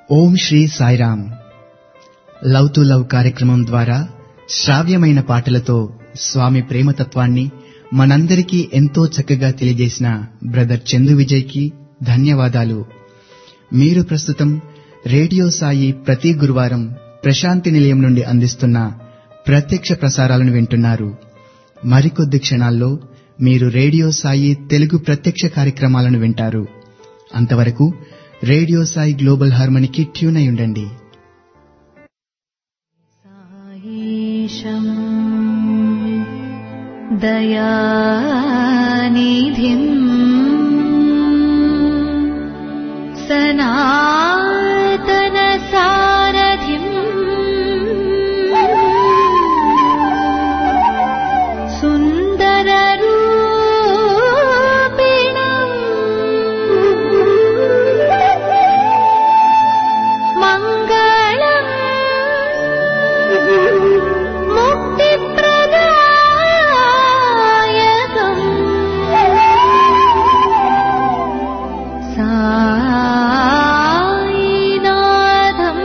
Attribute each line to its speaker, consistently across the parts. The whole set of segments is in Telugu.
Speaker 1: Om Sri Sairam love to love కార్యక్రమం ద్వారా శ్రావ్యమైన పాటలతో స్వామి ప్రేమతత్వాన్ని మనందరికీ ఎంతో చక్కగా తెలియజేసిన బ్రదర్ చందు విజయ్కి ధన్యవాదాలు మీరు ప్రస్తుతం రేడియో సాయి ప్రతి గురువారం ప్రశాంతి నిలయం నుండి అందిస్తున్న ప్రత్యక్ష ప్రసారాలను వింటున్నారు మరికొద్ది క్షణాల్లో మీరు రేడియో సాయి తెలుగు ప్రత్యక్ష కార్యక్రమాలను వింటారు అంతవరకు రేడియో సాయి గ్లోబల్ హార్మనీకి ట్యూన్ అయి ఉండండి
Speaker 2: सायीशम् दयानिधिम् सनातनसारथिम् सुन्दररूपिणम् मङ्गलम् मुक्तिप्रदायकम् सायिनाथम्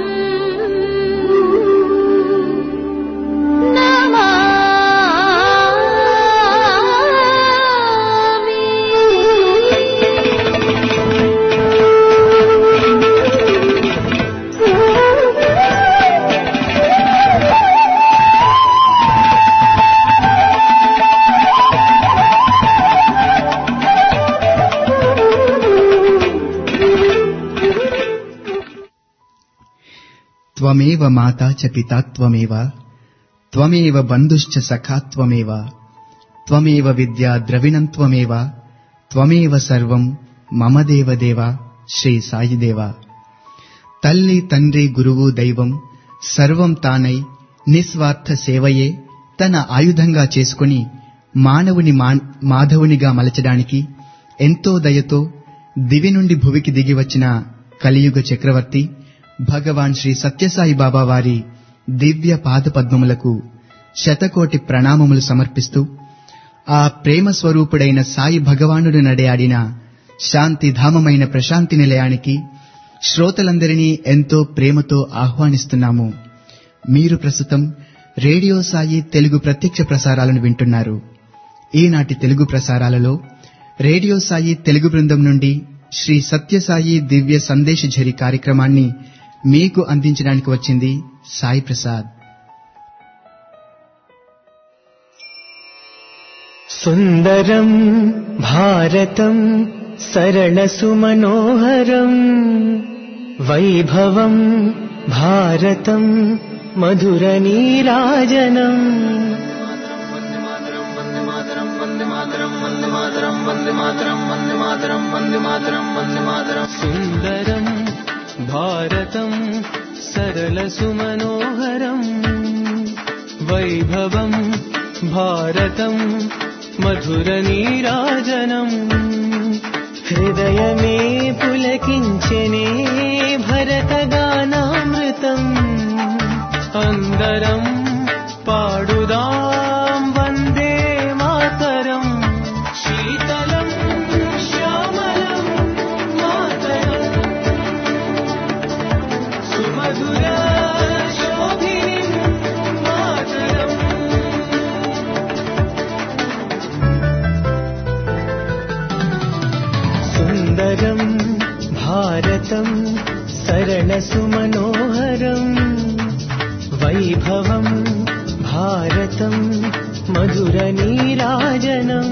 Speaker 1: త్వమేవ మాతా చ పితా త్వమేవ త్వమేవ బంధుశ్చ సఖా త్వమేవ త్వమేవ విద్యా ద్రవిణం త్వమేవ త్వమేవ సర్వం మమ దేవదేవ శ్రీ సాయిదేవ తల్లి తండ్రి గురువు దైవం సర్వం తానై నిస్వార్థ సేవయే తన ఆయుధంగా చేసుకుని మానవుని మా- మాధవునిగా మలచడానికి ఎంతో దయతో దివి నుండి భువికి దిగి వచ్చిన కలియుగ చక్రవర్తి భగవాన్ శ్రీ సత్యసాయి బాబా వారి దివ్య పాదపద్మములకు శతకోటి ప్రణామములు సమర్పిస్తూ ఆ ప్రేమ స్వరూపుడైన సాయి భగవానుడు నడయాడిన శాంతిధామమైన ప్రశాంతి నిలయానికి శ్రోతలందరినీ ఎంతో ప్రేమతో ఆహ్వానిస్తున్నాము మీరు ప్రస్తుతం రేడియో సాయి తెలుగు ప్రత్యక్ష ప్రసారాలను వింటున్నారు ఈనాటి తెలుగు ప్రసారాలలో రేడియో సాయి తెలుగు బృందం నుండి శ్రీ సత్యసాయి దివ్య సందేశ ఝరి కార్యక్రమాన్ని మీకు అందించడానికి వచ్చింది సాయి ప్రసాద్
Speaker 3: సుందరం భారతం సరళసుమనోహరం వైభవం భారతం మధురనీరాజనం సుందరం భారతం సరళసుమనోహరం వైభవం భారతం మధురనీరాజనం హృదయమే పులకించనే భరతగానామృతం అందరం పాడుదాం వందే మాతరం శీతలం శ్యామలం మాతరం సుమధుర శోభినిం మాతరం సుందరం భారతం సరళసుమనోహరం వైభవం భారతం మధురనీరాజనం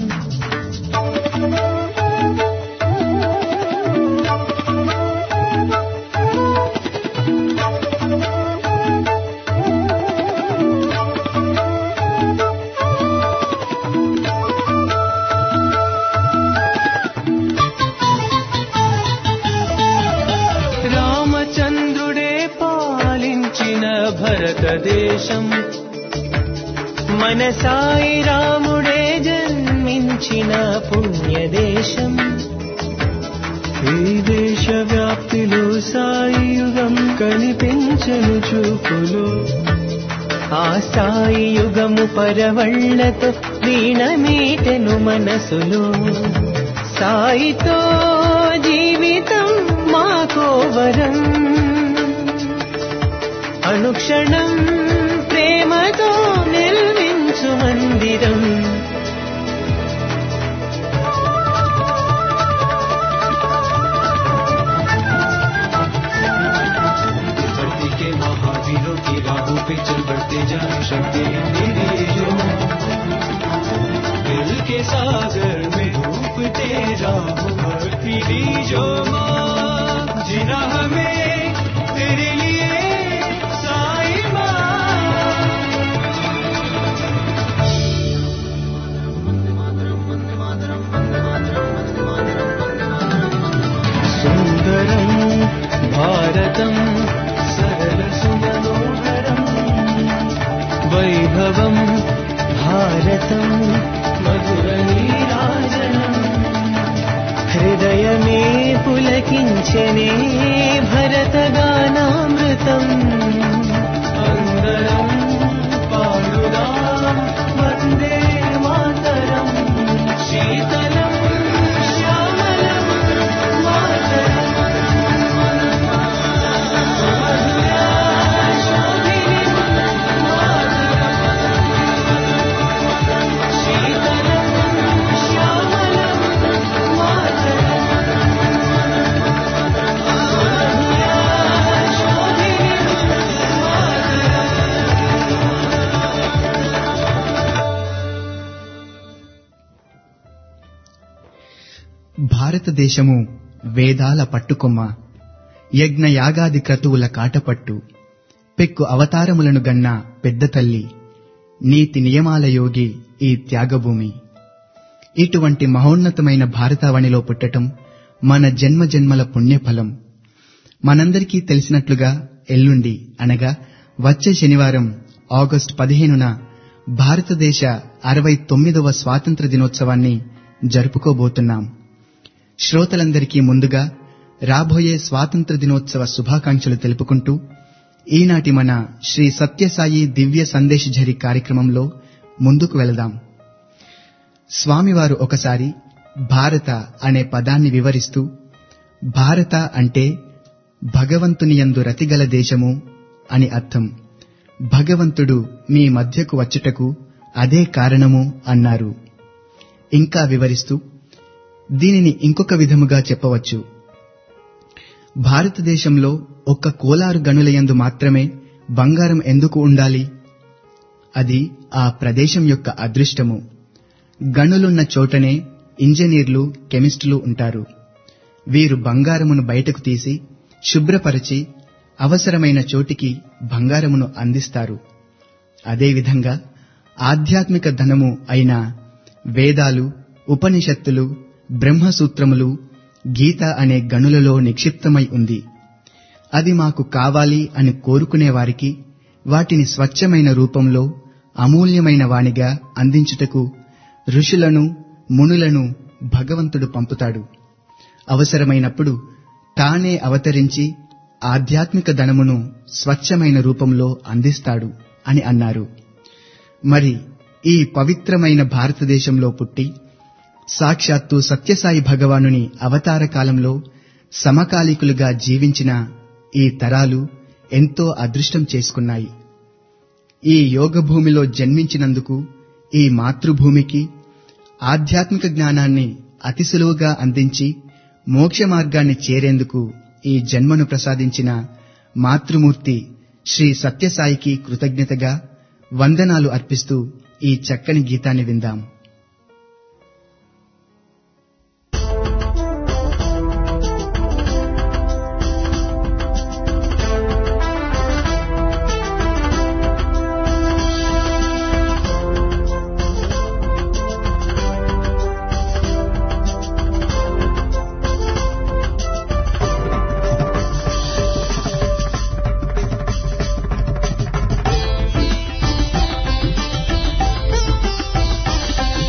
Speaker 3: రామచంద్రుడే పాలించిన భరతదేశం మన సాయి రాముడే జన్మించిన పుణ్యదేశం ఈ దేశ వ్యాప్తిలో సాయి యుగం కనిపించను చూపులో ఆ సాయి యుగము పరవళ్లతో వీణమీటెను మనసులో సాయితో జీవితం మాకో వరం అనుక్షణం ప్రేమతో నిర్మించు మందిరం
Speaker 4: धरती के महावीरों की राहों पे चल बढ़ते जाए शक्ति मेरी जो दिल के सागर में डूबते जाओ भक्ति दी जो माँ जीना हमें तेरे लिए साई माँ
Speaker 3: సుందరం భారతం సరళ సుమనోహరం వైభవం భారతం మధుర నీరాజనం హృదయమే పులకించనే భరతగానామృతం అందరం పాడుదాం వందే మాతరం శీతలం శ్యామలం మాతరం
Speaker 1: భారతదేశము వేదాల పట్టుకొమ్మ యజ్ఞ యాగాది క్రతువుల కాటపట్టు పెక్కు అవతారములను గన్న పెద్ద తల్లి నీతి నియమాల యోగి ఈ త్యాగభూమి ఇటువంటి మహోన్నతమైన భారతావనిలో పుట్టటం మన జన్మ జన్మల పుణ్యఫలం మనందరికీ తెలిసినట్లుగా ఎల్లుండి అనగా వచ్చే శనివారం ఆగస్టు పదిహేనున భారతదేశ అరవై తొమ్మిదవ స్వాతంత్ర దినోత్సవాన్ని జరుపుకోబోతున్నాం శ్రోతలందరికీ ముందుగా రాబోయే స్వాతంత్ర దినోత్సవ శుభాకాంక్షలు తెలుపుకుంటూ ఈనాటి మన శ్రీ సత్యసాయి దివ్య సందేశఝరి కార్యక్రమంలో ముందుకు వెళదాం స్వామివారు ఒకసారి భారత అనే పదాన్ని వివరిస్తూ భారత అంటే భగవంతుని యందు రతిగల దేశము అని అర్థం భగవంతుడు మీ మధ్యకు వచ్చుటకు అదే కారణము అన్నారు ఇంకా వివరిస్తూ దీనిని ఇంకొక విధముగా చెప్పవచ్చు భారతదేశంలో ఒక్క కోలారు గనులయందు మాత్రమే బంగారం ఎందుకు ఉండాలి అది ఆ ప్రదేశం యొక్క అదృష్టము గనులున్న చోటనే ఇంజనీర్లు కెమిస్టులు ఉంటారు వీరు బంగారమును బయటకు తీసి శుభ్రపరిచి అవసరమైన చోటికి బంగారమును అందిస్తారు అదేవిధంగా ఆధ్యాత్మిక ధనము అయిన వేదాలు ఉపనిషత్తులు బ్రహ్మసూత్రములు గీత అనే గనులలో నిక్షిప్తమై ఉంది అది మాకు కావాలి అని కోరుకునే వారికి వాటిని స్వచ్ఛమైన రూపంలో అమూల్యమైన వానిగా అందించుటకు ఋషులను మునులను భగవంతుడు పంపుతాడు అవసరమైనప్పుడు తానే అవతరించి ఆధ్యాత్మిక ధనమును స్వచ్ఛమైన రూపంలో అందిస్తాడు అని అన్నారు మరి ఈ పవిత్రమైన భారతదేశంలో పుట్టి సాక్షాత్తు సత్యసాయి భగవానుని అవతార కాలంలో సమకాలీకులుగా జీవించిన ఈ తరాలు ఎంతో అదృష్టం చేసుకున్నాయి ఈ యోగ భూమిలో జన్మించినందుకు ఈ మాతృభూమికి ఆధ్యాత్మిక జ్ఞానాన్ని అతి సులువుగా అందించి మోక్ష మార్గాన్ని చేరేందుకు ఈ జన్మను ప్రసాదించిన మాతృమూర్తి శ్రీ సత్యసాయికి కృతజ్ఞతగా వందనాలు అర్పిస్తూ ఈ చక్కని గీతాన్ని విందాం
Speaker 2: శ్రీ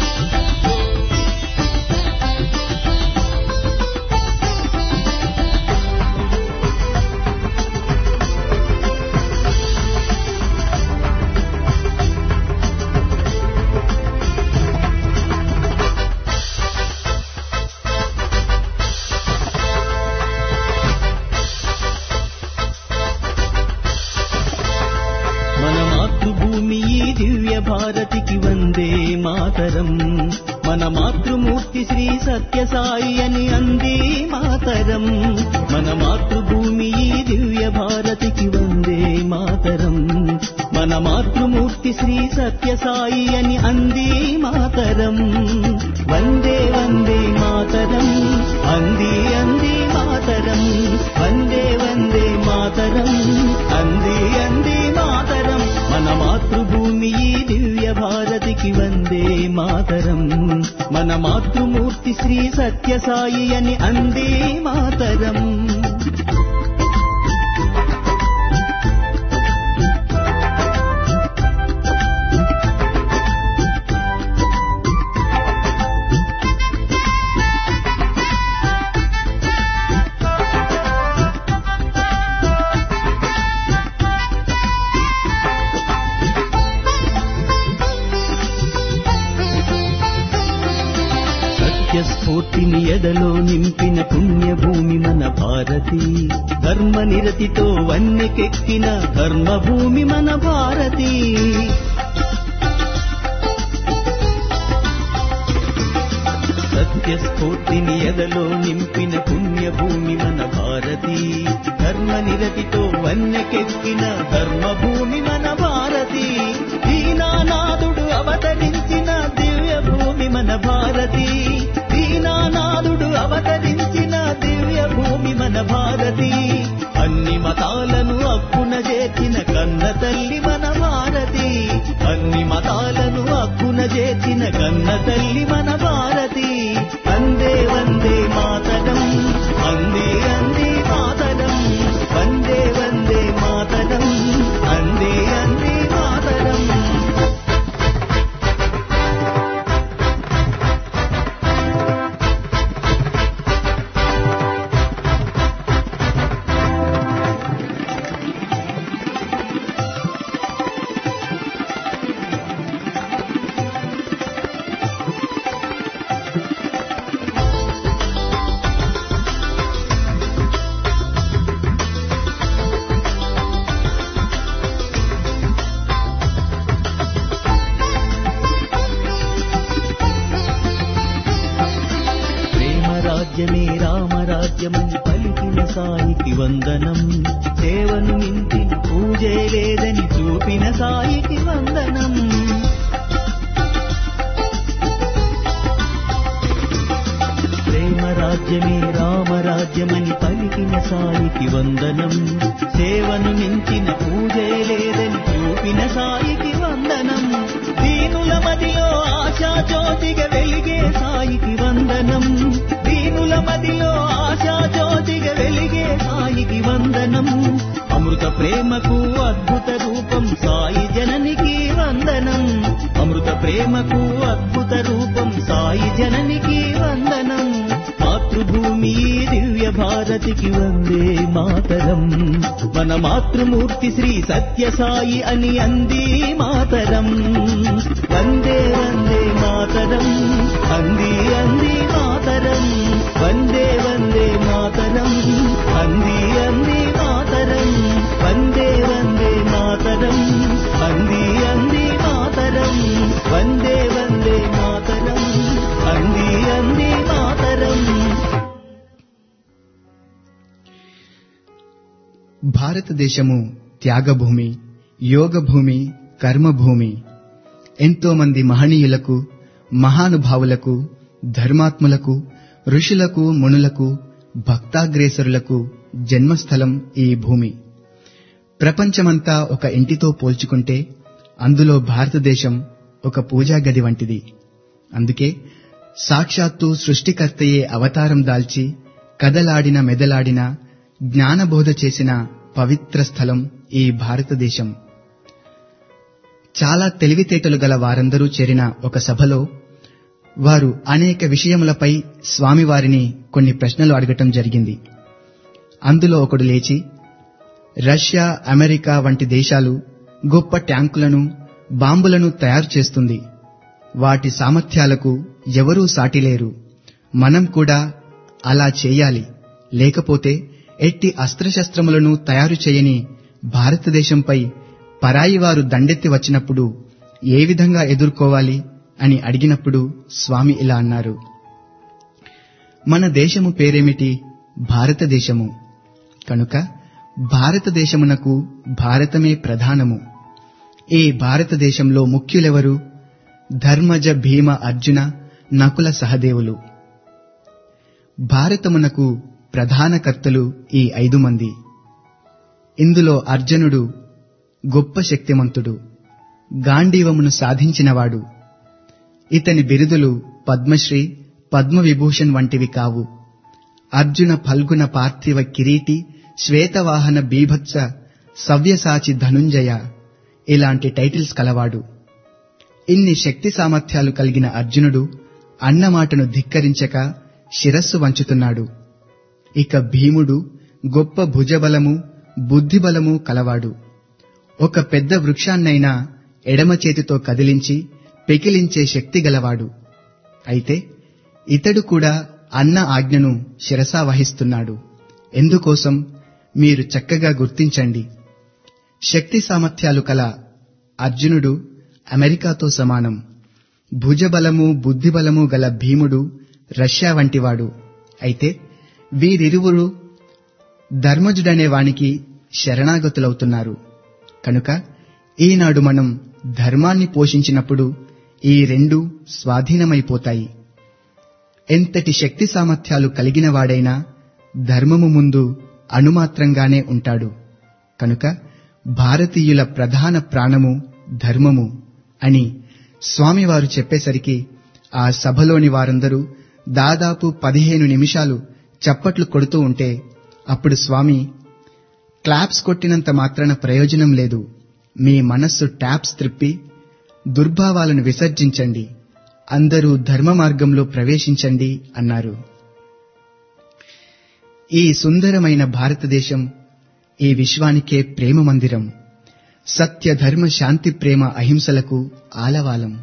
Speaker 5: భారతికి వందే మాతరం మన మాతృమూర్తి శ్రీ సత్యసాయి అని అంది మాతరం మన మాతృభూమి ఈ దివ్య భారతికి వందే మాతరం మన మాతృమూర్తి శ్రీ సత్యసాయి అని అంది మాతరం వందే వందే మాతరం అంది అంది మాతరం వందే వందే మాతరం అంది అంది మాతరం మన మాతృభూమి ఈ దివ్య భారతికి వందే మాతరం మన మాతృమూర్తి శ్రీ సత్యసాయి అని అందే మాతరం సత్యస్ఫూర్తిని ఎదలో నింపిన పుణ్యభూమి మన భారతి ధర్మ నిరతితో వన్నెకెక్కిన ధర్మభూమి మన భారతి సత్యస్ఫూర్తిని ఎదలో నింపిన పుణ్యభూమి మన భారతి ధర్మ నిరతితో వన్నెకెక్కిన ధర్మభూమి మన భారతి దీనానాథుడు అవతరించిన దివ్య భూమి మన భారతి దీనానాథుడు అవతరించిన దివ్య భూమి మన భారతి అన్ని మతాలను అక్కున చేర్చిన కన్న తల్లి మన భారతి అన్ని మతాలను అక్కున చేర్చిన కన్న తల్లి మన భారతి అందే వందే మాతరం అందే అందే మాతరం వందే వందే మాతరం అందే అందే మాతరం ప్రేమ రాజ్యమే రామరాజ్యమని పలికిన సాయికి వందనం సేవను మించిన పూజే లేదని చూపిన సాయికి వందనం ప్రేమ రాజ్యమే రామరాజ్యమని పలికిన సాయికి వందనం సేవను మించిన పూజే లేదని చూపిన సాయికి వందనం దీనుల మదిలో ఆశా జ్యోతిగా వెలిగే సాయికి వందనం దీనుల మదిలో ఆశా జ్యోతిగా వెలిగే సాయికి వందనం అమృత ప్రేమకు అద్భుత రూపం సాయి జననికి వందనం అమృత ప్రేమకు అద్భుత రూపం సాయి జననికి వందనం మాతృభూమి ఈ దివ్య భారతికి వందే మాతరం మన మాతృమూర్తి శ్రీ సత్యసాయి అని అంది మాతరం వందే వందే మాతరం అంది అంది మాతరం వందే వందే మాతరం అంది అంది మాతరం వందే వందే మాతరం అంది అంది మాతరం వందే వందే మాతరం అంది అంది మాతరం
Speaker 1: భారతదేశము త్యాగభూమి యోగభూమి కర్మభూమి ఎంతో మంది మహనీయులకు మహానుభావులకు ధర్మాత్ములకు ఋషులకు మునులకు భక్తాగ్రేసరులకు జన్మస్థలం ఈ భూమి ప్రపంచమంతా ఒక ఇంటితో పోల్చుకుంటే అందులో భారతదేశం ఒక పూజా గది వంటిది అందుకే సాక్షాత్తు సృష్టికర్తయే అవతారం దాల్చి కదలాడిన మెదలాడిన జ్ఞానబోధ చేసిన పవిత్ర స్థలం ఈ భారతదేశం చాలా తెలివితేటలు గల వారందరూ చేరిన ఒక సభలో వారు అనేక విషయములపై స్వామివారిని కొన్ని ప్రశ్నలు అడగటం జరిగింది అందులో ఒకడు లేచి రష్యా అమెరికా వంటి దేశాలు గొప్ప ట్యాంకులను బాంబులను తయారు చేస్తుంది వాటి సామర్థ్యాలకు ఎవరూ సాటిలేరు మనం కూడా అలా చేయాలి లేకపోతే ఎట్టి అస్త్రశస్త్రములను తయారు చేయని భారతదేశంపై పరాయివారు దండెత్తి వచ్చినప్పుడు ఏ విధంగా ఎదుర్కోవాలి అని అడిగినప్పుడు స్వామి ఇలా అన్నారు మన దేశము పేరేమిటి భారతదేశము కనుక భారతదేశమునకు భారతమే ప్రధానము ఈ భారతదేశంలో ముఖ్యులెవరు ధర్మజ భీమ అర్జున నకుల సహదేవులు భారతమునకు ప్రధాన కర్తలు ఈ ఐదు మంది ఇందులో అర్జునుడు గొప్ప శక్తిమంతుడు గాంధీవమును సాధించినవాడు ఇతని బిరుదులు పద్మశ్రీ పద్మవిభూషణ్ వంటివి కావు అర్జున ఫల్గుణ పార్థివ కిరీటి శ్వేతవాహన బీభత్స సవ్యసాచి ధనుంజయ ఇలాంటి టైటిల్స్ కలవాడు ఇన్ని శక్తి సామర్థ్యాలు కలిగిన అర్జునుడు అన్నమాటను ధిక్కరించక శిరస్సు వంచుతున్నాడు ఇక భీముడు గొప్ప భుజబలము బుద్ధిబలము కలవాడు ఒక పెద్ద వృక్షాన్నైనా ఎడమ చేతితో కదిలించి పెకిలించే శక్తి గలవాడు అయితే ఇతడు కూడా అన్న ఆజ్ఞను శిరసా వహిస్తున్నాడు ఎందుకోసం మీరు చక్కగా గుర్తించండి శక్తి సామర్థ్యాలు కల అర్జునుడు అమెరికాతో సమానం భుజబలము బుద్ధిబలము గల భీముడు రష్యా వంటివాడు అయితే వీరిరువురు ధర్మజుడనే వానికి శరణాగతులవుతున్నారు కనుక ఈనాడు మనం ధర్మాన్ని పోషించినప్పుడు ఈ రెండు స్వాధీనమైపోతాయి ఎంతటి శక్తి సామర్థ్యాలు కలిగిన వాడైనా ధర్మము ముందు అణుమాత్రంగానే ఉంటాడు కనుక భారతీయుల ప్రధాన ప్రాణము ధర్మము అని స్వామివారు చెప్పేసరికి ఆ సభలోని వారందరూ దాదాపు పదిహేను నిమిషాలు చప్పట్లు కొడుతూ ఉంటే అప్పుడు స్వామి క్లాప్స్ కొట్టినంత మాత్రాన ప్రయోజనం లేదు మీ మనస్సు ట్యాప్స్ త్రిప్పి దుర్భావాలను విసర్జించండి అందరూ ధర్మ మార్గంలో ప్రవేశించండి అన్నారు ఈ సుందరమైన భారతదేశం ఈ విశ్వానికే ప్రేమ మందిరం సత్య ధర్మ శాంతి ప్రేమ అహింసలకు ఆలవాలం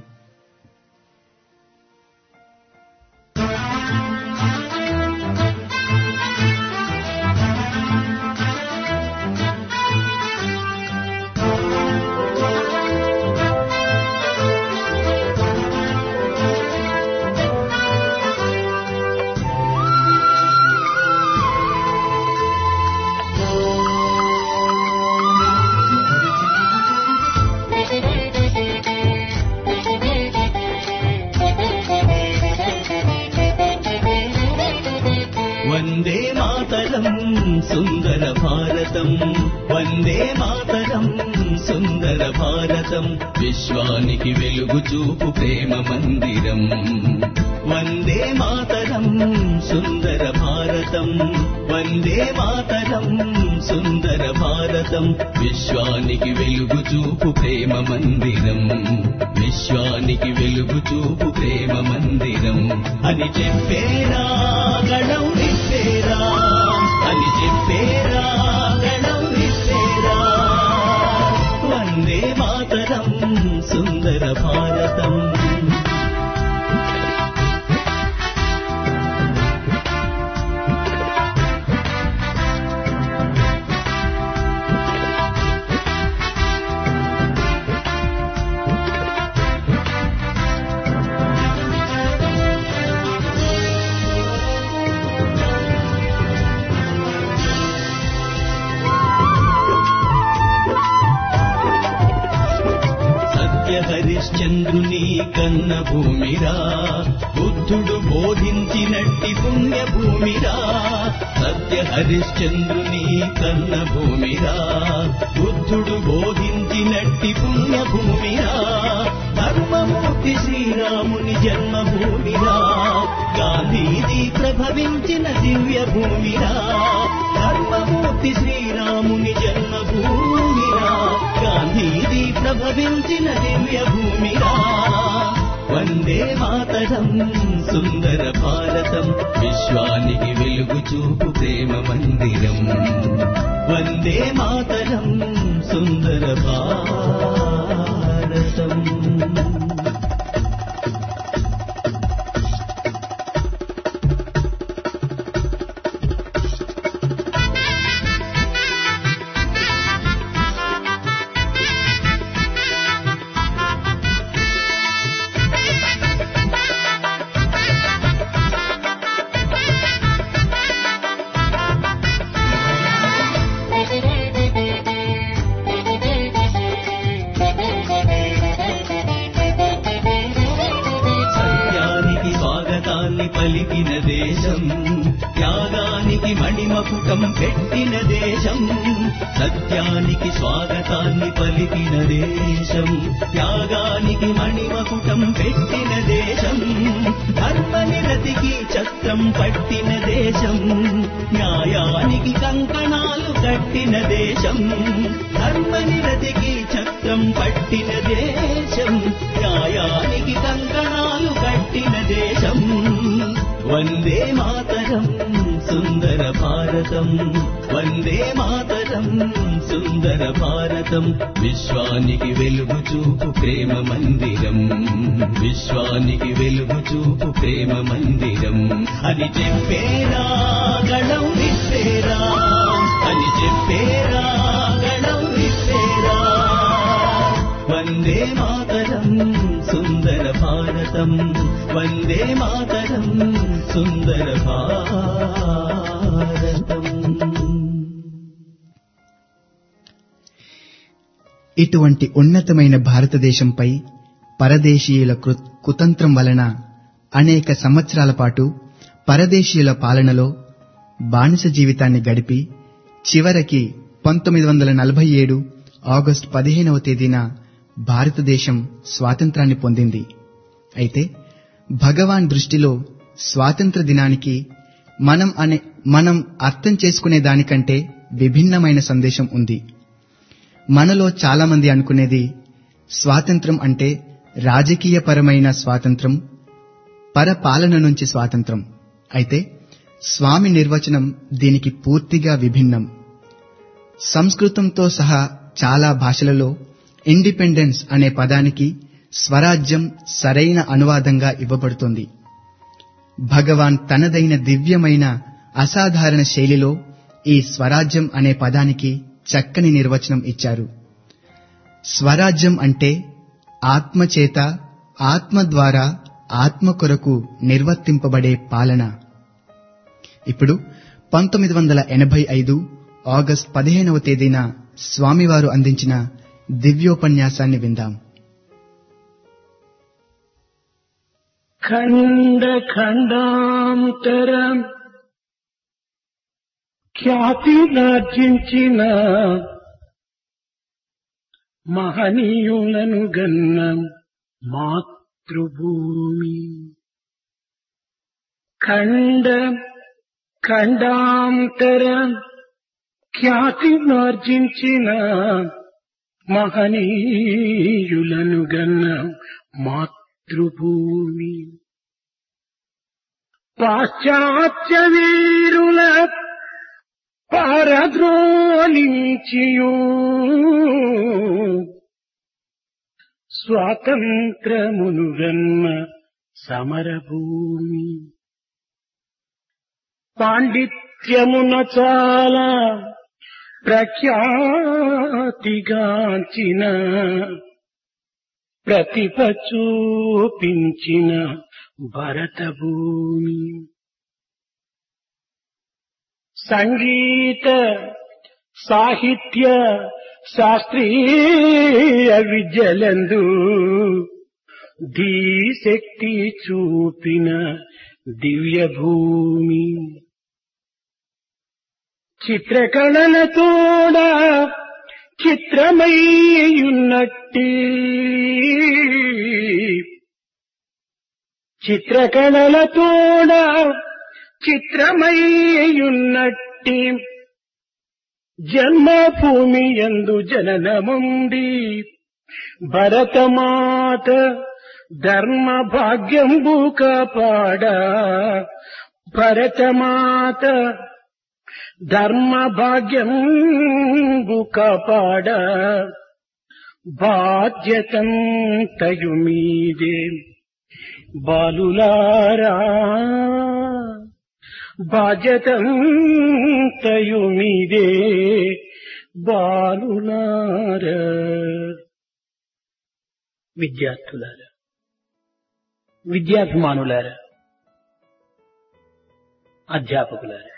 Speaker 5: వందే మాతరం సుందర భారతం వందే మాతరం సుందర భారతం విశ్వానికి వెలుగు చూపు ప్రేమ మందిరం వందే మాతరం సుందర భారతం వందే మాతరం సుందర భారతం విశ్వానికి వెలుగు చూపు ప్రేమ మందిరం విశ్వానికి వెలుగు చూపు ప్రేమ మందిరం అని చెప్పేరా గణం విప్పేరా అని చెప్పేరా గణం విప్పేరా వందే మాతరం సుందర భారతం సత్య హరిశ్చంద్రుని కన్న భూమిరా బుద్ధుడు బోధించినట్టి పుణ్య భూమిరా సత్య హరిశ్చంద్రుని కన్న భూమిరా బుద్ధుడు బోధించినట్టి పుణ్య భూమిరా ధర్మమూర్తి శ్రీరాముని జన్మభూమిరా గాంధీజీ ప్రభవించిన దివ్య భూమిరా ధర్మమూర్తి శ్రీరాముని జన్మభూమిరా గాంధీజీ ప్రభవించిన దివ్య భూమిరా వందే మాతరం సుందర భారతం విశ్వానికి వెలుగు చూపు ప్రేమ మందిరం వందే మాతరం సుందర భారతం మకుటం పెట్టిన దేశం సత్యానికి స్వాగతాన్ని పలికిన దేశం త్యాగానికి మణిమకుటం పెట్టిన దేశం ధర్మనిరతికి చక్రం పట్టిన దేశం న్యాయానికి కంకణాలు కట్టిన దేశం ధర్మనిరతికి చక్రం పట్టిన దేశం న్యాయానికి కంకణాలు కట్టిన దేశం వందే మాతరం సుందర భారతం వందే మాతరం సుందర భారతం విశ్వానికి వెలుగు చూపు ప్రేమ మందిరం విశ్వానికి వెలుగు చూపు ప్రేమ మందిరం అని చెప్పేరా గణం విప్పేరా అని చెప్పేరా గణం విప్పేరా వందే మాతరం సుందర భారతం వందే మాతరం సుందర భారతం
Speaker 1: ఇటువంటి ఉన్నతమైన భారతదేశంపై పరదేశీయుల కృ- కుతంత్రం వలన అనేక సంవత్సరాల పాటు పరదేశీయుల పాలనలో బానిస జీవితాన్ని గడిపి చివరికి పంతొమ్మిది వందల నలభై ఏడు ఆగస్టు పదిహేనవ తేదీన భారతదేశం స్వాతంత్రాన్ని పొందింది అయితే భగవాన్ దృష్టిలో స్వాతంత్ర దినానికి మనం అనే మనం అర్థం చేసుకునే దానికంటే విభిన్నమైన సందేశం ఉంది మనలో చాలా మంది అనుకునేది స్వాతంత్రం అంటే రాజకీయపరమైన స్వాతంత్రం పరపాలన నుంచి స్వాతంత్రం అయితే స్వామి నిర్వచనం దీనికి పూర్తిగా విభిన్నం సంస్కృతంతో సహా చాలా భాషలలో ఇండిపెండెన్స్ అనే పదానికి స్వరాజ్యం సరైన అనువాదంగా ఇవ్వబడుతుంది భగవాన్ తనదైన దివ్యమైన అసాధారణ శైలిలో ఈ స్వరాజ్యం అనే పదానికి చక్కని నిర్వచనం ఇచ్చారు స్వరాజ్యం అంటే ఆత్మ చేత ఆత్మ ద్వారా ఆత్మ కొరకు నిర్వర్తింపబడే పాలన ఇప్పుడు పంతొమ్మిది వందల ఎనభై ఐదు ఆగస్ట్ పదిహేనవ తేదీన స్వామివారు అందించిన దివ్యోపన్యాసాన్ని విందాం
Speaker 6: ఖండ ఖండాంతరం ఖ్యాతినార్జించిన మహనీయులను గన్న మాతృభూమి ఖండ ఖండాంతరం ఖ్యాతినార్జించిన మహనీయులను గన్న మాతృభూమి పాశ్చాత్య వీరుల పారద్రోలించియు స్వాతంత్రమును గన్న సమరభూమి పాండిత్యమున చాలా ప్రఖ్యాతిగాంచిన ప్రతిభ చూపించిన భరత భూమి సంగీత సాహిత్య శాస్త్రీయ విద్యలందు ధీశక్తి చూపిన దివ్య భూమి చిత్రకళలతోడ చిత్రమయ్యున్నట్టి చిత్రకళలతోడ చిత్రమయ్యున్నట్టి జన్మభూమి ఎందు జననముంది భరతమాత ధర్మ భాగ్యంబు కాపాడ భరతమాత ధర్మ భాగ్యంబు కాపాడ బాధ్యతంతయు మీదే బాలులారా బాధ్యతంతయు మీదే బాలులారా విద్యార్థులారా విద్యాభిమానులారా అధ్యాపకులారా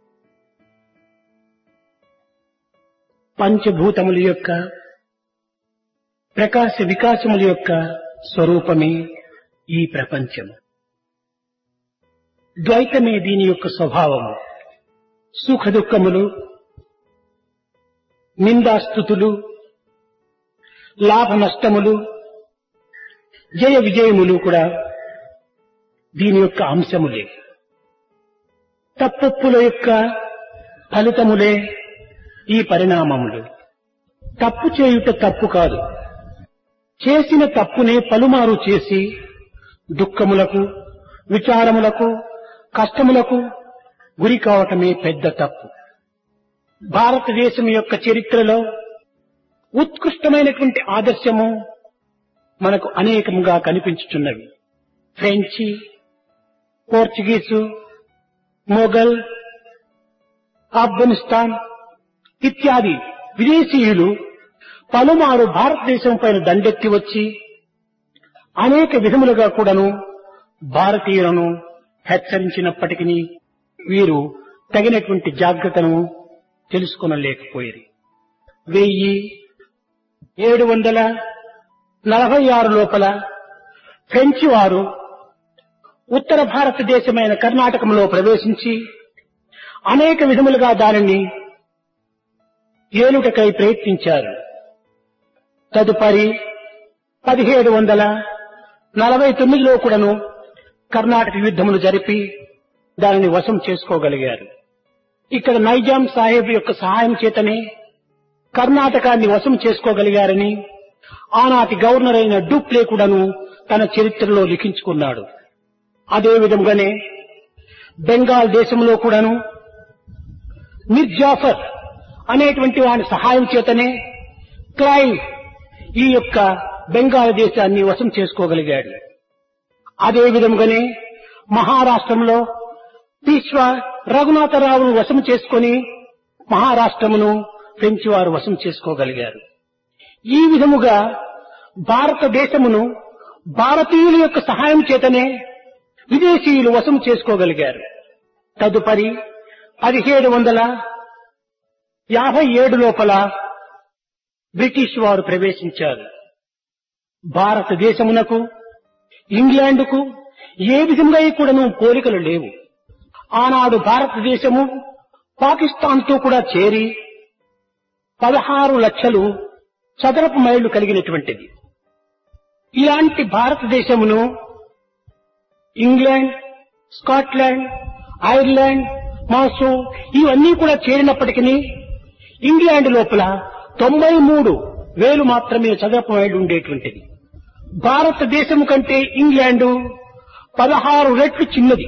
Speaker 6: పంచభూతముల యొక్క ప్రకాశ వికాసముల యొక్క స్వరూపమే ఈ ప్రపంచము ద్వైతమే దీని యొక్క స్వభావము సుఖ దుఃఖములు నిందాస్థుతులు లాభ నష్టములు జయ విజయములు కూడా దీని యొక్క అంశములే తప్పొప్పుల యొక్క ఫలితములే ఈ పరిణామములు తప్పు చేయుట తప్పు కాదు చేసిన తప్పునే పలుమారు చేసి దుఃఖములకు విచారములకు కష్టములకు గురి కావటమే పెద్ద తప్పు భారతదేశం యొక్క చరిత్రలో ఉత్కృష్టమైనటువంటి ఆదర్శము మనకు అనేకముగా కనిపించుతున్నవి ఫ్రెంచి పోర్చుగీసు మొఘల్ ఆఫ్ఘనిస్తాన్ ఇత్యాది విదేశీయులు పలుమారు భారతదేశం పైన దండెత్తి వచ్చి అనేక విధములుగా కూడాను భారతీయులను హెచ్చరించినప్పటికీ వీరు తగినటువంటి జాగ్రత్తను తెలుసుకొనలేకపోయారు వెయ్యి ఏడు వందల నలభై ఆరు లోపల ఫ్రెంచ్ వారు ఉత్తర భారతదేశమైన కర్ణాటకంలో ప్రవేశించి అనేక విధములుగా దానిని ఏలుటకై ప్రయత్నించారు తదుపరి పదిహేడు వందల నలభై తొమ్మిదిలో కూడాను కర్ణాటక యుద్ధములు జరిపి దానిని వశం చేసుకోగలిగారు ఇక్కడ నైజాం సాహెబ్ యొక్క సహాయం చేతనే కర్ణాటకాన్ని వశం చేసుకోగలిగారని ఆనాటి గవర్నర్ అయిన డూప్లే కూడాను తన చరిత్రలో లిఖించుకున్నాడు అదే విధంగానే బెంగాల్ దేశంలో కూడాను మిర్జాఫర్ అనేటువంటి వాని సహాయం చేతనే క్లైవ్ ఈ యొక్క బెంగాల్ దేశాన్ని వశం చేసుకోగలిగాడు అదే విధంగానే మహారాష్ట్రంలో పీష్వా రఘునాథరావును వశం చేసుకొని మహారాష్ట్రమును ఫ్రెంచ్ వారు వశం చేసుకోగలిగారు ఈ విధముగా భారతదేశమును భారతీయుల యొక్క సహాయం చేతనే విదేశీయులు వశం చేసుకోగలిగారు తదుపరి పదిహేడు వందల యాభై ఏడు లోపల బ్రిటిష్ వారు ప్రవేశించారు భారతదేశమునకు ఇంగ్లాండుకు ఏ విధంగా కూడాను పోలికలు లేవు ఆనాడు భారతదేశము పాకిస్తాన్ తో కూడా చేరి పదహారు లక్షలు చదరపు మైళ్లు కలిగినటువంటిది ఇలాంటి భారతదేశమును ఇంగ్లాండ్ స్కాట్లాండ్ ఐర్లాండ్ మాసో ఇవన్నీ కూడా చేరినప్పటికీ ఇంగ్లాండ్ లోపల తొంభై మూడు వేలు మాత్రమే చదరపు మైళ్ళు ఉండేటువంటిది భారతదేశం కంటే ఇంగ్లాండు పదహారు రెట్లు చిన్నది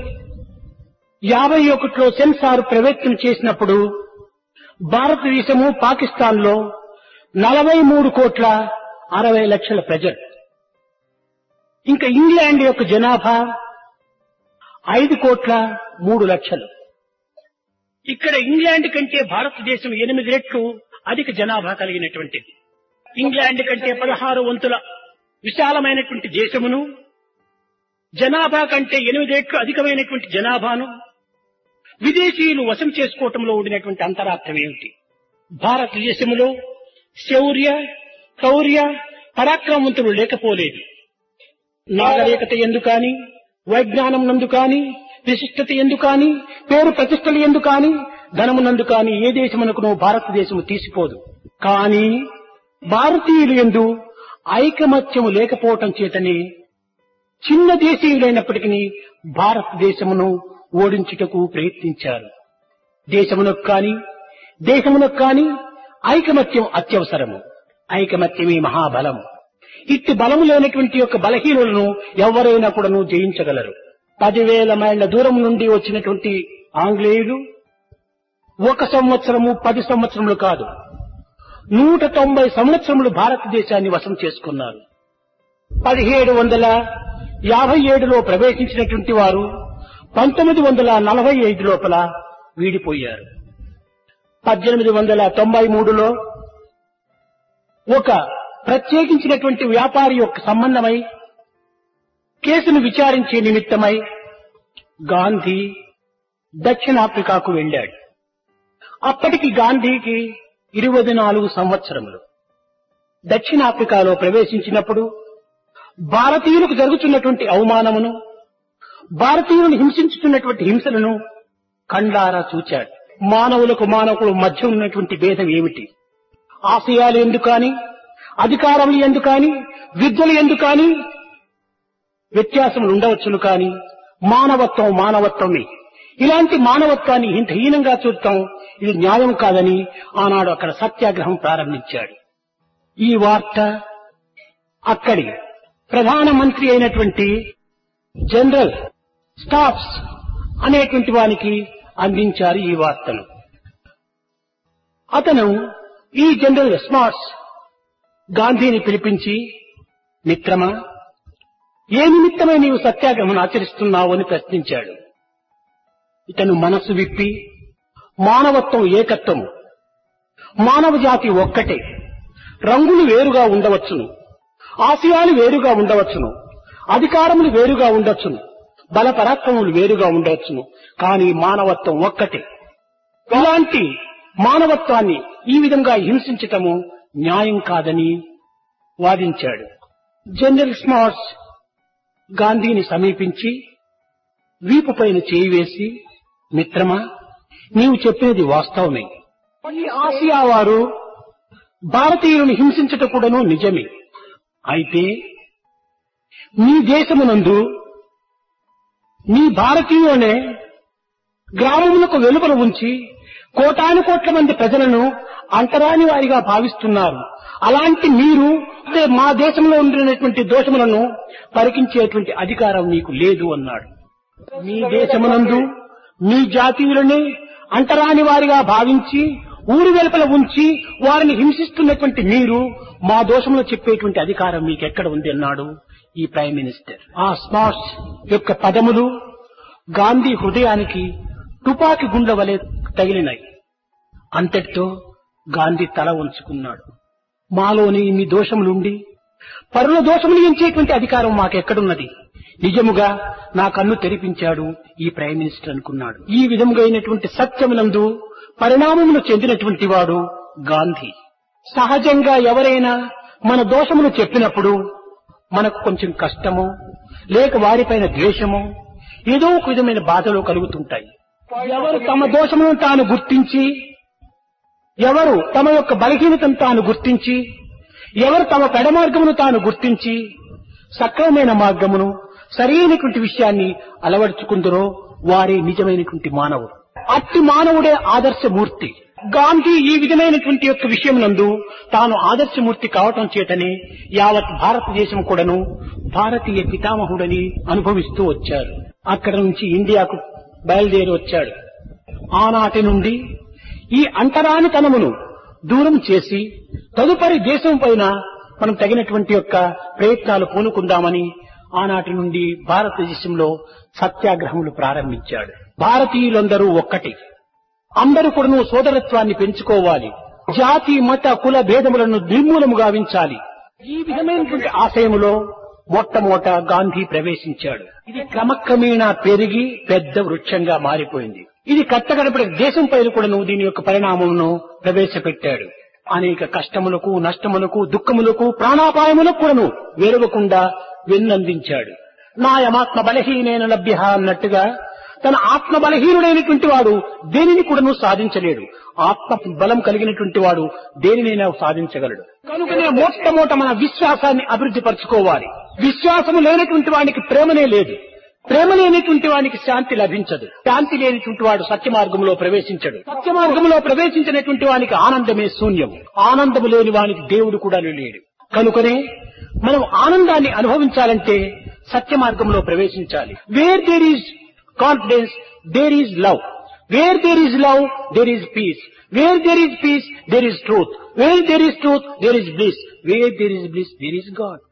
Speaker 6: యాభై ఒకటిలో సెన్సార్ ప్రవేశం చేసినప్పుడు భారతదేశము పాకిస్తాన్ లో నలభై మూడు కోట్ల అరవై లక్షల ప్రజలు ఇంకా ఇంగ్లాండ్ యొక్క జనాభా ఐదు కోట్ల మూడు లక్షలు ఇక్కడ ఇంగ్లాండ్ కంటే భారతదేశం ఎనిమిది రెట్లు అధిక జనాభా కలిగినటువంటిది ఇంగ్లాండ్ కంటే పదహారు వంతుల విశాలమైనటువంటి దేశమును జనాభా కంటే ఎనిమిది రెట్లు అధికమైనటువంటి జనాభాను విదేశీయులు వశం చేసుకోవటంలో ఉండినటువంటి అంతరార్థం ఏమిటి భారతదేశంలో శౌర్య శౌర్య పరాక్రమవంతులు లేకపోలేదు నాగరికత ఎందు కాని వైజ్ఞానం నందు కాని విశిష్టత ఎందు కాని పేరు ప్రతిష్టలు ఎందు కాని ధనమునందు కాని ఏ దేశమునకునో భారతదేశము తీసిపోదు కాని భారతీయులు ఎందు ఐకమత్యము లేకపోవటం చేతనే చిన్న దేశీయులైనప్పటికీ భారతదేశమును ఓడించుటకు ప్రయత్నించారు దేశమునకు కాని దేశమునకు కాని ఐకమత్యం అత్యవసరము ఐకమత్యమే మహాబలము ఇట్టి బలము లేనటువంటి యొక్క బలహీనులను ఎవరైనా కూడాను జయించగలరు పదివేల మైళ్ల దూరం నుండి వచ్చినటువంటి ఆంగ్లేయులు ఒక సంవత్సరము పది సంవత్సరములు కాదు నూట తొంభై సంవత్సరములు భారతదేశాన్ని వశం చేసుకున్నారు పదిహేడు వందల యాభై ఏడులో ప్రవేశించినటువంటి వారు పంతొమ్మిది వందల నలభై ఐదు లోపల వీడిపోయారు పద్దెనిమిది వందల తొంభై మూడులో ఒక ప్రత్యేకించినటువంటి వ్యాపారి యొక్క సంబంధమై కేసును విచారించే నిమిత్తమై గాంధీ దక్షిణాఫ్రికాకు వెళ్ళాడు అప్పటికి గాంధీకి ఇరవై నాలుగు సంవత్సరములు దక్షిణాఫ్రికాలో ప్రవేశించినప్పుడు భారతీయులకు జరుగుతున్నటువంటి అవమానమును భారతీయులను హింసించుతున్నటువంటి హింసలను కండారా చూచాడు మానవులకు మానవుల మధ్య ఉన్నటువంటి భేదం ఏమిటి ఆశయాలు ఎందుకని అధికారములు ఎందుకని విద్యలు ఎందుకని వ్యత్యాసములు ఉండవచ్చును కాని మానవత్వం మానవత్వమే ఇలాంటి మానవత్వాన్ని ఇంత హీనంగా చూడటం ఇది న్యాయం కాదని ఆనాడు అక్కడ సత్యాగ్రహం ప్రారంభించాడు ఈ వార్త అక్కడి ప్రధానమంత్రి అయినటువంటి జనరల్ స్టాఫ్స్ అనేటువంటి వానికి అందించారు ఈ వార్తను అతను ఈ జనరల్ స్మార్ట్స్ గాంధీని పిలిపించి మిత్రమా ఏ నిమిత్తమై నీవు సత్యాగ్రహం ఆచరిస్తున్నావు అని ప్రశ్నించాడు ఇతను మనసు విప్పి మానవత్వం ఏకత్వము మానవ జాతి ఒక్కటే రంగులు వేరుగా ఉండవచ్చును ఆశయాలు వేరుగా ఉండవచ్చును అధికారములు వేరుగా ఉండొచ్చును బల పరాక్రమములు వేరుగా ఉండవచ్చును కానీ మానవత్వం ఒక్కటే ఇలాంటి మానవత్వాన్ని ఈ విధంగా హింసించటము న్యాయం కాదని వాదించాడు జనరల్ స్మార్ట్స్ గాంధీని సమీపించి వీపు పైన చేయి వేసి మిత్రమా నీవు చెప్పినది వాస్తవమే ఈ ఆసియా వారు భారతీయులను హింసించట కూడాను నిజమే అయితే మీ దేశమునందు మీ భారతీయులనే గ్రామములకు వెలుపల ఉంచి కోటాను కోట్ల మంది ప్రజలను అంటరాని వారిగా భావిస్తున్నారు అలాంటి మీరు అంటే మా దేశంలో ఉండినటువంటి దోషములను పరికించేటువంటి అధికారం మీకు లేదు అన్నాడు మీ దేశమునందు మీ జాతీయులని అంటరాని వారిగా భావించి ఊరి వెలుపల ఉంచి వారిని హింసిస్తున్నటువంటి మీరు మా దోషములు చెప్పేటువంటి అధికారం మీకు ఎక్కడ ఉంది అన్నాడు ఈ ప్రైమ్ మినిస్టర్ ఆ స్మార్ట్స్ యొక్క పదములు గాంధీ హృదయానికి తుపాకి గుండ్ల వలె తగిలినాయి అంతటితో గాంధీ తల ఉంచుకున్నాడు మాలోని ఇన్ని దోషములుండి పరుల దోషములు ఎంచేటువంటి అధికారం మాకెక్కడున్నది నిజముగా నా కన్ను తెరిపించాడు ఈ ప్రైమ్ మినిస్టర్ అనుకున్నాడు ఈ విధముగా అయినటువంటి సత్యమునందు పరిణామములు చెందినటువంటి వాడు గాంధీ సహజంగా ఎవరైనా మన దోషములు చెప్పినప్పుడు మనకు కొంచెం కష్టము లేక వారిపైన ద్వేషము ఏదో ఒక విధమైన బాధలు కలుగుతుంటాయి ఎవరు తమ దోషములను తాను గుర్తించి ఎవరు తమ యొక్క బలహీనతను తాను గుర్తించి ఎవరు తమ పెడమార్గమును తాను గుర్తించి సక్రమమైన మార్గమును సరైనటువంటి విషయాన్ని అలవర్చుకుందరో వారే నిజమైనటువంటి మానవుడు అట్టి మానవుడే ఆదర్శమూర్తి గాంధీ ఈ విధమైనటువంటి యొక్క విషయం నందు తాను ఆదర్శమూర్తి కావటం చేతనే యావత్ భారతదేశం కూడాను భారతీయ పితామహుడని అనుభవిస్తూ వచ్చారు అక్కడ నుంచి ఇండియాకు బయలుదేరి వచ్చాడు ఆనాటి నుండి ఈ అంటరానితనమును దూరం చేసి తదుపరి దేశం పైన మనం తగినటువంటి యొక్క ప్రయత్నాలు పూనుకుందామని ఆనాటి నుండి భారతదేశంలో సత్యాగ్రహములు ప్రారంభించాడు భారతీయులందరూ ఒక్కటి అందరూ కూడాను సోదరత్వాన్ని పెంచుకోవాలి జాతి మత కుల భేదములను నిర్మూలము గావించాలి ఈ విధమైనటువంటి ఆశయములో మొట్టమొదట గాంధీ ప్రవేశించాడు ఇది క్రమక్రమేణా పెరిగి పెద్ద వృక్షంగా మారిపోయింది ఇది కట్టగడపడి దేశం పైన కూడాను దీని యొక్క పరిణామమును ప్రవేశపెట్టాడు అనేక కష్టములకు నష్టములకు దుఃఖములకు ప్రాణాపాయములకు కూడాను వెరవకుండా వెన్నందించాడు నాయమాత్మ బలహీనైన లభ్య అన్నట్టుగా తన ఆత్మ బలహీనుడైనటువంటి వాడు దేనిని కూడాను సాధించలేడు ఆత్మ బలం కలిగినటువంటి వాడు దేనినైనా సాధించగలడు కనుకనే మొట్టమొదట మన విశ్వాసాన్ని అభివృద్ధి పరచుకోవాలి విశ్వాసము లేనటువంటి వానికి ప్రేమనే లేదు ప్రేమ లేనిటువంటి వానికి శాంతి లభించదు శాంతి లేనిటువంటి వాడు సత్య మార్గంలో ప్రవేశించడు సత్య మార్గంలో ప్రవేశించినటువంటి వానికి ఆనందమే శూన్యం ఆనందము లేని వానికి దేవుడు కూడా లేడు కనుకనే మనం ఆనందాన్ని అనుభవించాలంటే సత్య మార్గంలో ప్రవేశించాలి where there is confidence there is love where there is love there is peace where there is peace there is truth where there is truth there is bliss where there is bliss there is God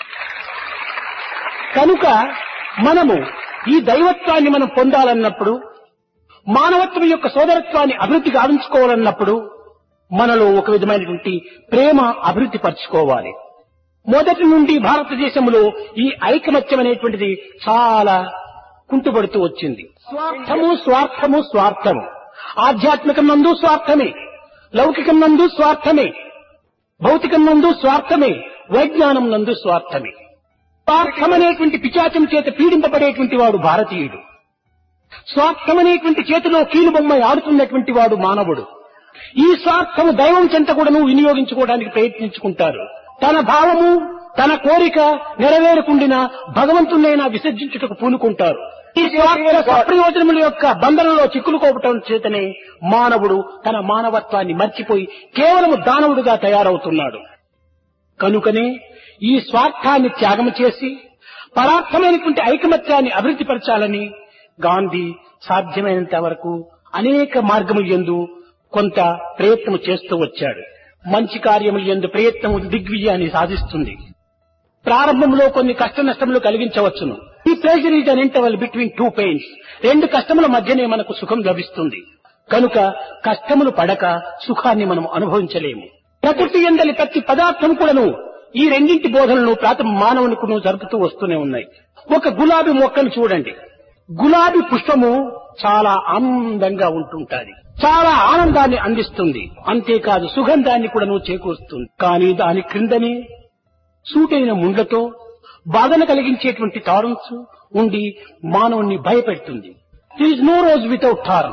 Speaker 6: కనుక మనము ఈ దైవత్వాన్ని మనం పొందాలన్నప్పుడు మానవత్వం యొక్క సోదరత్వాన్ని అభివృద్ధి గావించుకోవాలన్నప్పుడు మనలో ఒక విధమైనటువంటి ప్రేమ అభివృద్ధి పరచుకోవాలి మొదటి నుండి భారతదేశంలో ఈ ఐకమత్యం అనేటువంటిది చాలా కుంటుపడుతూ వచ్చింది స్వార్థము స్వార్థము స్వార్థము ఆధ్యాత్మికం నందు స్వార్థమే లౌకికం నందు స్వార్థమే భౌతికం నందు స్వార్థమే వైజ్ఞానం నందు స్వార్థమే స్వార్థం అనేటువంటి పిచాచం చేత పీడింపబడేటువంటి వాడు భారతీయుడు స్వార్థమనేటువంటి చేతిలో కీలు బొమ్మ ఆడుతున్నటువంటి వాడు మానవుడు ఈ స్వార్థము దైవం చెంత కూడాను వినియోగించుకోవడానికి ప్రయత్నించుకుంటారు తన భావము తన కోరిక నెరవేరకుండిన భగవంతునైనా విసర్జించుటకు పూనుకుంటారు ఈ స్వార్థ సప్రయోజనముల యొక్క బంధనంలో చిక్కులుకోవటం చేతనే మానవుడు తన మానవత్వాన్ని మర్చిపోయి కేవలము దానవుడిగా తయారవుతున్నాడు కనుకనే ఈ స్వార్థాన్ని త్యాగం చేసి పరార్థమైనటువంటి ఐకమత్యాన్ని అభివృద్ధిపరచాలని గాంధీ సాధ్యమైనంత వరకు అనేక మార్గములు ఎందు కొంత ప్రయత్నం చేస్తూ వచ్చాడు మంచి కార్యములు ఎందు ప్రయత్నము దిగ్విజయాన్ని సాధిస్తుంది ప్రారంభంలో కొన్ని కష్ట నష్టములు కలిగించవచ్చును ఈ pressure is an interval between two pains రెండు కష్టముల మధ్యనే మనకు సుఖం లభిస్తుంది కనుక కష్టములు పడక సుఖాన్ని మనం అనుభవించలేము ప్రకృతి ఎందలి ప్రతి పదార్థం కూడాను ఈ రెండింటి బోధనలు ప్రాత మానవునికును జరుపుతూ వస్తూనే ఉన్నాయి ఒక గులాబీ మొక్కను చూడండి గులాబీ పుష్పము చాలా ఆనందంగా ఉంటుంటాది చాలా ఆనందాన్ని అందిస్తుంది అంతేకాదు సుగంధాన్ని కూడా నువ్వు చేకూరుస్తుంది కానీ దాని క్రిందనే సూటైన ముండ్లతో బాధన కలిగించేటువంటి టారన్స్ ఉండి మానవుణ్ణి భయపెడుతుంది there is no rose without thorn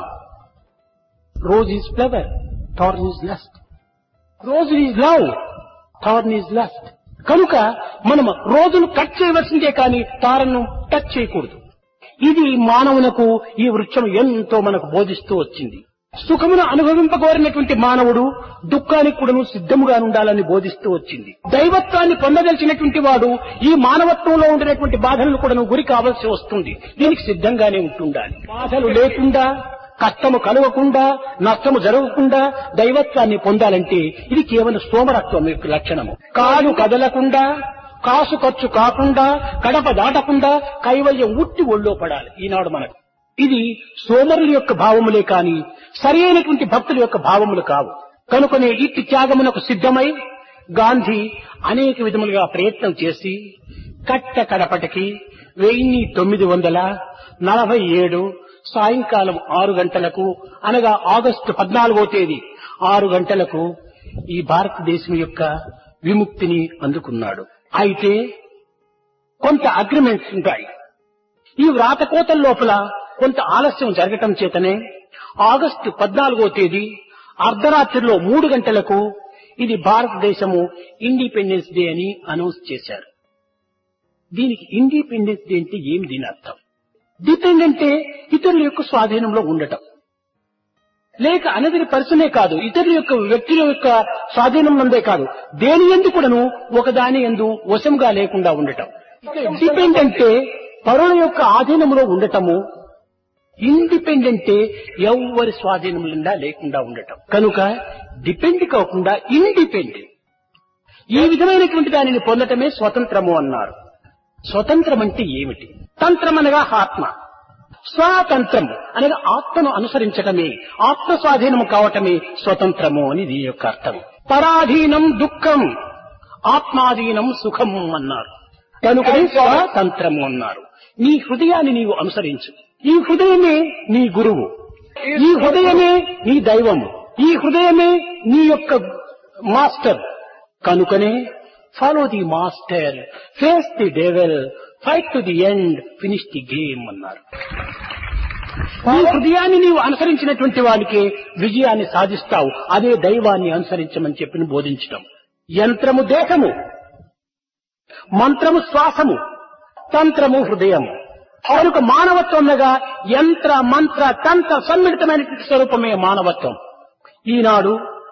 Speaker 6: rose is flower thorn is lust rose is love thorn is lust కనుక మనం రోజును కట్ చేయవలసిందే కానీ తారను టచ్ చేయకూడదు ఇది మానవునకు ఈ వృక్షం ఎంతో మనకు బోధిస్తూ వచ్చింది సుఖమును అనుభవింపగోరినటువంటి మానవుడు దుఃఖానికి కూడాను సిద్ధముగా ఉండాలని బోధిస్తూ వచ్చింది దైవత్వాన్ని పొందదలిచినటువంటి వాడు ఈ మానవత్వంలో ఉండినటువంటి బాధలను కూడాను గురి కావాల్సి వస్తుంది దీనికి సిద్ధంగానే ఉంటుండాలి బాధలు లేకుండా కష్టము కలగకుండా నష్టము జరగకుండా దైవత్వాన్ని పొందాలంటే ఇది కేవలం సోమరత్వం యొక్క లక్షణము కాలు కదలకుండా కాసు ఖర్చు కాకుండా కడప దాటకుండా కైవల్యం ఉట్టి ఒళ్ళో పడాలి ఈనాడు మనకు ఇది సోమరుల యొక్క భావములే కాని సరి అయినటువంటి భక్తుల యొక్క భావములు కావు కనుకనే ఇట్టి త్యాగమునకు సిద్ధమై గాంధీ అనేక విధములుగా ప్రయత్నం చేసి కట్ట కడపటికి వెయ్యి తొమ్మిది వందల నలభై ఏడు సాయంకాలం ఆరు గంటలకు అనగా ఆగస్టు పద్నాలుగో తేదీ ఆరు గంటలకు ఈ భారతదేశం యొక్క విముక్తిని అందుకున్నాడు అయితే కొంత అగ్రిమెంట్స్ ఉంటాయి ఈ వ్రాతకోతల లోపల కొంత ఆలస్యం జరగటం చేతనే ఆగస్టు పద్నాలుగో తేదీ అర్ధరాత్రిలో మూడు గంటలకు ఇది భారతదేశము ఇండిపెండెన్స్ డే అని అనౌన్స్ చేశారు దీనికి ఇండిపెండెన్స్ డే అంటే ఏమి దీని అర్థం డిపెండ్ అంటే ఇతరుల యొక్క స్వాధీనంలో ఉండటం లేక అనేది పర్సనే కాదు ఇతరుల యొక్క వ్యక్తుల యొక్క స్వాధీనం నందే కాదు దేని ఎందు కూడాను ఒకదాని ఎందు వశంగా లేకుండా ఉండటం డిపెండ్ అంటే పరుల యొక్క ఆధీనంలో ఉండటము ఇండిపెండెంటే ఎవరి స్వాధీనం నిండా లేకుండా ఉండటం కనుక డిపెండ్ కాకుండా ఇండిపెండెంట్ ఈ విధమైనటువంటి దానిని పొందటమే స్వతంత్రము అన్నారు స్వతంత్రం అంటే ఏమిటి తంత్రం అనగా ఆత్మ స్వాతంత్రం అనగా ఆత్మను అనుసరించటమే ఆత్మ స్వాధీనము కావటమే స్వతంత్రము అని దీని యొక్క అర్థం పరాధీనం దుఃఖం ఆత్మాధీనం సుఖం అన్నారు కనుక స్వాతంత్రము అన్నారు నీ హృదయాన్ని నీవు అనుసరించు ఈ హృదయమే నీ గురువు ఈ హృదయమే నీ దైవము ఈ హృదయమే నీ యొక్క మాస్టర్ కనుకనే follow the master face the devil fight to the end finish the game అన్నారు ఈ హృదయాన్ని నీవు అనుసరించినటువంటి వాడికి విజయాన్ని సాధిస్తావు అదే దైవాన్ని అనుసరించమని చెప్పి బోధించటం యంత్రము దేహము మంత్రము శ్వాసము తంత్రము హృదయము కనుక మానవత్వంగా యంత్ర మంత్ర తంత్ర సమ్మిళితమైనటువంటి స్వరూపమే మానవత్వం ఈనాడు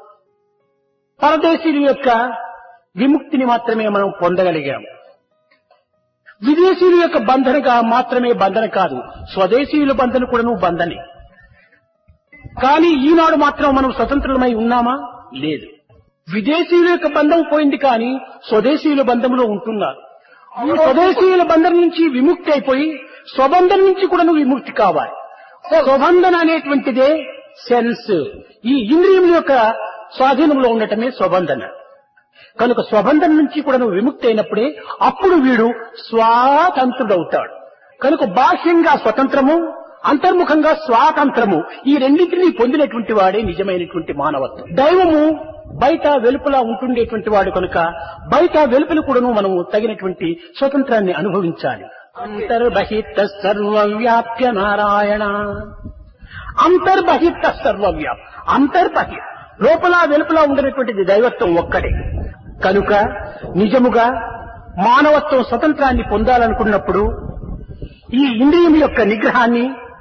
Speaker 6: పరదేశీయుల యొక్క విముక్తిని మాత్రమే మనం పొందగలిగాము విదేశీయుల యొక్క బంధనగా మాత్రమే బంధన కాదు స్వదేశీయుల బంధన కూడాను బంధనే కానీ ఈనాడు మాత్రం మనం స్వతంత్రులమై ఉన్నామా లేదు విదేశీయుల యొక్క బంధం పోయింది కానీ స్వదేశీయుల బంధంలో ఉంటున్నారు ఈ స్వదేశీయుల బంధం నుంచి విముక్తి అయిపోయి స్వబంధం నుంచి కూడా విముక్తి కావాలి స్వబంధన అనేటువంటిదే సెన్స్ ఈ ఇంద్రియముల యొక్క స్వాధీనంలో ఉండటమే స్వబంధన కనుక స్వబంధం నుంచి కూడా నువ్వు విముక్తి అయినప్పుడే అప్పుడు వీడు స్వాతంత్రుడవుతాడు కనుక బాహ్యంగా స్వతంత్రము అంతర్ముఖంగా స్వాతంత్రము ఈ రెండింటినీ పొందినటువంటి వాడే నిజమైనటువంటి మానవత్వం దైవము బయట వెలుపల ఉంటుండేటువంటి వాడు కనుక బయట వెలుపల కూడాను మనము తగినటువంటి స్వతంత్రాన్ని అనుభవించాలి అంతర్బహిత సర్వవ్యాప్య నారాయణ అంతర్బహిత సర్వవ్యాప్ అంతర్బహి లోపల వెలుపల ఉండినటువంటిది దైవత్వం ఒక్కడే కనుక నిజముగా మానవత్వం స్వతంత్రాన్ని పొందాలనుకున్నప్పుడు ఈ ఇంద్రియం యొక్క నిగ్రహాన్ని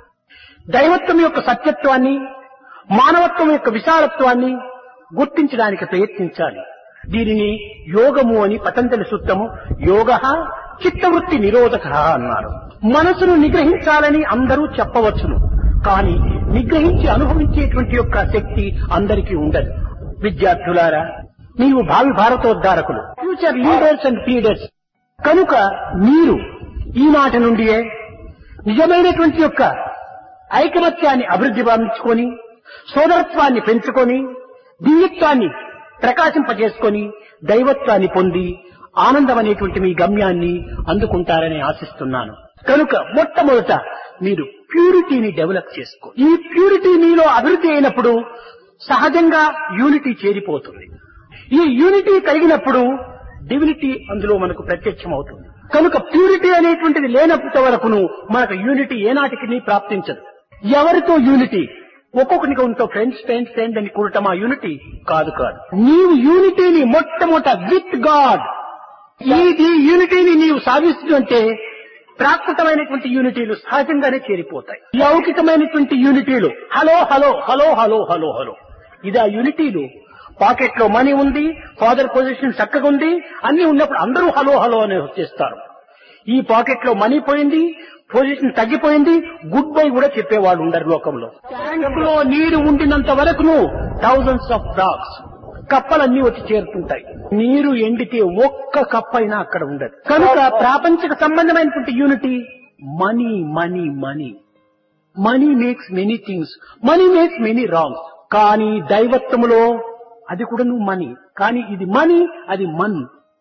Speaker 6: దైవత్వం యొక్క సత్యత్వాన్ని మానవత్వం యొక్క విశాలత్వాన్ని గుర్తించడానికి ప్రయత్నించాలి దీనిని యోగము అని పతంజలి సూత్రము యోగ చిత్తవృత్తి నిరోధక అన్నారు మనసును నిగ్రహించాలని అందరూ చెప్పవచ్చును కానీ నిగ్రహించి అనుభవించేటువంటి యొక్క శక్తి అందరికీ ఉండదు విద్యార్థులారా నీవు భావి భారతోద్ధారకులు ఫ్యూచర్ లీడర్స్ అండ్ ఫీడర్స్ కనుక మీరు ఈనాటి నుండియే నిజమైనటువంటి యొక్క ఐకమత్యాన్ని అభివృద్ధి భావించుకొని సోదరత్వాన్ని పెంచుకొని దివ్యత్వాన్ని ప్రకాశింపజేసుకొని దైవత్వాన్ని పొంది ఆనందం అనేటువంటి మీ గమ్యాన్ని అందుకుంటారని ఆశిస్తున్నాను కనుక మొట్టమొదట మీరు ప్యూరిటీని డెవలప్ చేసుకో ఈ ప్యూరిటీ మీలో అభివృద్ధి అయినప్పుడు సహజంగా యూనిటీ చేరిపోతుంది ఈ యూనిటీ కలిగినప్పుడు డివినిటీ అందులో మనకు ప్రత్యక్షం అవుతుంది కనుక ప్యూరిటీ అనేటువంటిది లేనంత వరకును మనకు యూనిటీ ఏనాటికి ప్రాప్తించదు ఎవరితో యూనిటీ ఒక్కొక్కరికి ఉంటో ఫ్రెండ్స్ ఫ్రెండ్స్ ఫ్రెండ్ అని కూడటం ఆ యూనిటీ కాదు కాదు నీవు యూనిటీని మొట్టమొదట విత్ గాడ్ ఈ యూనిటీని నీవు సాధిస్తుంటే ప్రాకృతమైనటువంటి యూనిటీలు సహజంగానే చేరిపోతాయి లౌకికమైనటువంటి యూనిటీలు hello hello hello hello hello hello ఇది ఆ యూనిటీలు పాకెట్ లో మనీ ఉంది ఫాదర్ పొజిషన్ చక్కగా ఉంది అన్ని ఉన్నప్పుడు అందరూ హలో హలో అని వచ్చేస్తారు ఈ పాకెట్ లో మనీ పోయింది పొజిషన్ తగ్గిపోయింది గుడ్ బై కూడా చెప్పేవాళ్ళు ఉండరు లోకంలో ట్యాంక్ లో నీరు ఉండినంత వరకును థౌజండ్స్ ఆఫ్ డాగ్స్ కప్పలన్నీ వచ్చి చేరుతుంటాయి నీరు ఎండితే ఒక్క కప్ప అయినా అక్కడ ఉండదు కనుక ప్రాపంచిక సంబంధమైనటువంటి unity money money money money makes many things money makes many wrong కానీ దైవత్వములో అది కూడా నువ్వు మనీ కానీ ఇది మనీ అది మన్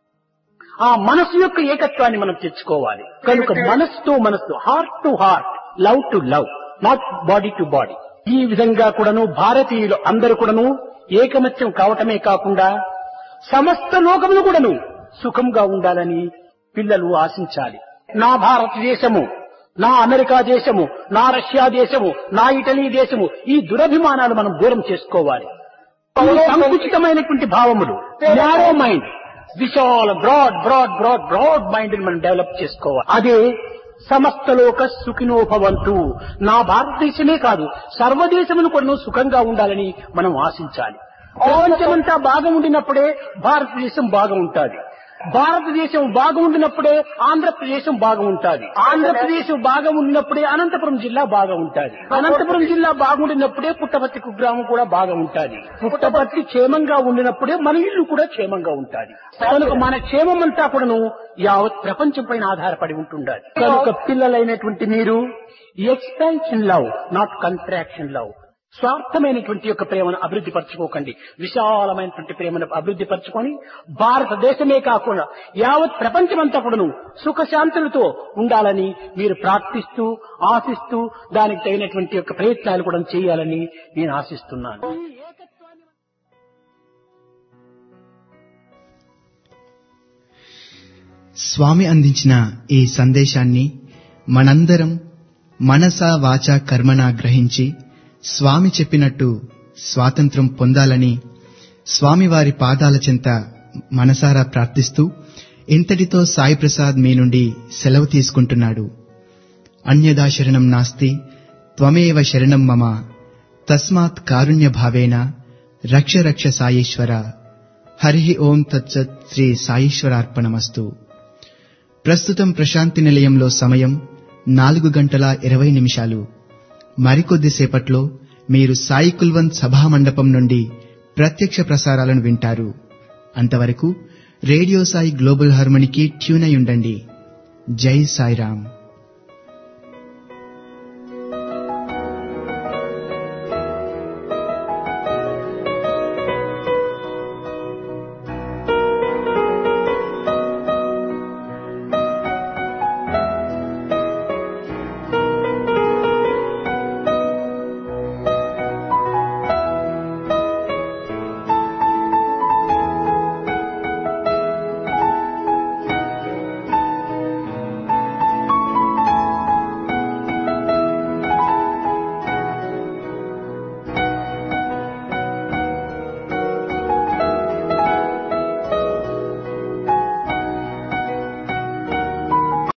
Speaker 6: ఆ మనసు యొక్క ఏకత్వాన్ని మనం తెచ్చుకోవాలి కనుక మనస్సుతో మనస్సు heart to heart love to love not body to body ఈ విధంగా కూడాను భారతీయులు అందరూ కూడాను ఏకమత్యం కావటమే కాకుండా సమస్త లోకములు కూడాను సుఖంగా ఉండాలని పిల్లలు ఆశించాలి నా భారతదేశము నా అమెరికా దేశము నా రష్యా దేశము నా ఇటలీ దేశము ఈ దురభిమానాలు మనం దూరం చేసుకోవాలి ఈ సంకుచితమైనటువంటి భావములు నారో మైండ్ విశాల broad broad broad broad mind మనం డెవలప్ చేసుకోవాలి అదే సమస్త లోక సుఖినో భవంతు నా భారతదేశమే కాదు సర్వదేశమును కూడా సుఖంగా ఉండాలని మనం ఆశించాలి ప్రపంచమంతా బాగా ఉండినప్పుడే భారతదేశం బాగా ఉంటుంది భారతదేశం బాగా ఉండినప్పుడే ఆంధ్రప్రదేశం బాగా ఉంటుంది ఆంధ్రప్రదేశం బాగా ఉండినప్పుడే అనంతపురం జిల్లా బాగా ఉంటుంది అనంతపురం జిల్లా బాగుండినప్పుడే పుట్టపర్తి కుగ్రామం కూడా బాగా ఉంటుంది పుట్టపర్తి క్షేమంగా ఉండినప్పుడే మన ఇల్లు కూడా క్షేమంగా ఉంటుంది కనుక మన క్షేమం అంతా కూడాను యావత్ ప్రపంచం పైన ఆధారపడి ఉంటుండాలి కనుక పిల్లలైనటువంటి మీరు expansion love not contraction love స్వార్థమైనటువంటి యొక్క ప్రేమను అభివృద్ధి పరచుకోకండి విశాలమైనటువంటి ప్రేమను అభివృద్ధి పరచుకొని భారతదేశమే కాకుండా యావత్ ప్రపంచమంతా కూడాను సుఖశాంతులతో ఉండాలని మీరు ప్రార్థిస్తూ ఆశిస్తూ దానికి తగినటువంటి యొక్క ప్రయత్నాలు కూడా చేయాలని నేను ఆశిస్తున్నాను
Speaker 1: స్వామి అందించిన ఈ సందేశాన్ని మనందరం మనస వాచ కర్మణ గ్రహించి స్వామి చెప్పినట్టు స్వాతంత్రం పొందాలని స్వామివారి పాదాల చెంత మనసారా ప్రార్థిస్తూ ఇంతటితో సాయి ప్రసాద్ మీ నుండి సెలవు తీసుకుంటున్నాడు అన్యదా శరణం నాస్తి త్వమేవ శరణం మమ తస్మాత్ కారుణ్య భావేన రక్ష రక్ష సాయేశ్వర హరి ఓం తత్సత్ శ్రీ సాయేశ్వరార్పణమస్తు ప్రస్తుతం ప్రశాంతి నిలయంలో సమయం నాలుగు గంటల ఇరవై నిమిషాలు మరికొద్దిసేపట్లో మీరు సాయి కుల్వంత్ సభామండపం నుండి ప్రత్యక్ష ప్రసారాలను వింటారు అంతవరకు రేడియో సాయి గ్లోబల్ హార్మోనికి ట్యూన్ అయి ఉండండి జై సాయిరామ్